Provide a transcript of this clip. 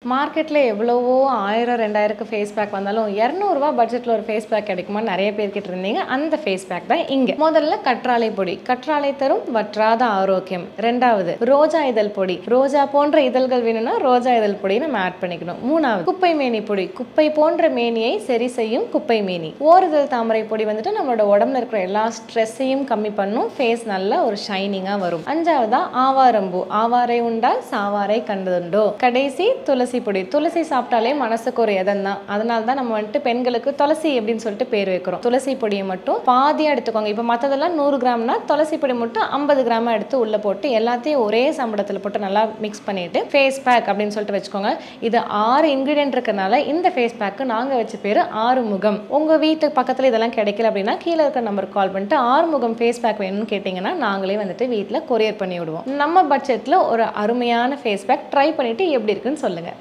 மார்க்கெட்டில் எவ்வளவோ ஆயிரம் ரெண்டாயிரக்கு ஃபேஸ் பேக் வந்தாலும் இரநூறுவா பட்ஜெட்டில் ஒரு ஃபேஸ் பேக் கிடைக்குமா நிறைய பேர் கிட்ட இருந்தீங்க அந்த ஃபேஸ் பேக் தான் இங்கே முதல்ல கற்றாழை பொடி கற்றாழை தரும் வற்றாத ஆரோக்கியம் ரெண்டாவது ரோஜா இதழ் பொடி ரோஜா போன்ற இதழ்கள் வேணும்னா ரோஜா இதழ் பொடி நம்ம ஆட் பண்ணிக்கணும் மூணாவது குப்பை மேனி பொடி குப்பை போன்ற மேனியை சரி செய்யும் குப்பை மேனி ஓரிதழ் தாமரை பொடி வந்துட்டு நம்மளோட உடம்புல இருக்கிற எல்லா ஸ்ட்ரெஸ்ஸையும் கம்மி பண்ணும் ஃபேஸ் நல்ல ஒரு ஷைனிங்காக வரும் அஞ்சாவதா ஆவாரம்பூ ஆவாரை உண்டால் சாவாரை கண்டதுண்டோ கடைசி துளசி பொடி துளசி சாப்பிட்டாலே மனசுக்கு ஒரு எதம் தான் அதனால தான் நம்ம வந்துட்டு பெண்களுக்கு துளசி அப்படின்னு சொல்லிட்டு பேர் வைக்கிறோம் துளசி பொடியை மட்டும் பாதியாக எடுத்துக்கோங்க இப்போ மற்றதெல்லாம் நூறு கிராம்னா துளசி பொடி மட்டும் ஐம்பது கிராமா எடுத்து உள்ளே போட்டு எல்லாத்தையும் ஒரே சம்பளத்தில் போட்டு நல்லா மிக்ஸ் பண்ணிட்டு ஃபேஸ் பேக் அப்படின்னு சொல்லிட்டு வச்சுக்கோங்க இது ஆறு இன்க்ரீடியன்ட் இருக்கறனால இந்த ஃபேஸ் பேக்கு நாங்கள் வச்ச பேர் ஆறுமுகம் உங்கள் வீட்டு பக்கத்தில் இதெல்லாம் கிடைக்கல அப்படின்னா கீழே இருக்கிற நம்பருக்கு கால் பண்ணிட்டு ஆறுமுகம் ஃபேஸ் பேக் வேணும்னு கேட்டிங்கன்னா நாங்களே வந்துட்டு வீட்டில் கொரியர் பண்ணி விடுவோம் நம்ம பட்ஜெட்டில் ஒரு அருமையான ஃபேஸ் பேக் ட்ரை பண்ணிவிட்டு எப்படி இருக்குன்னு சொல்லுங்கள்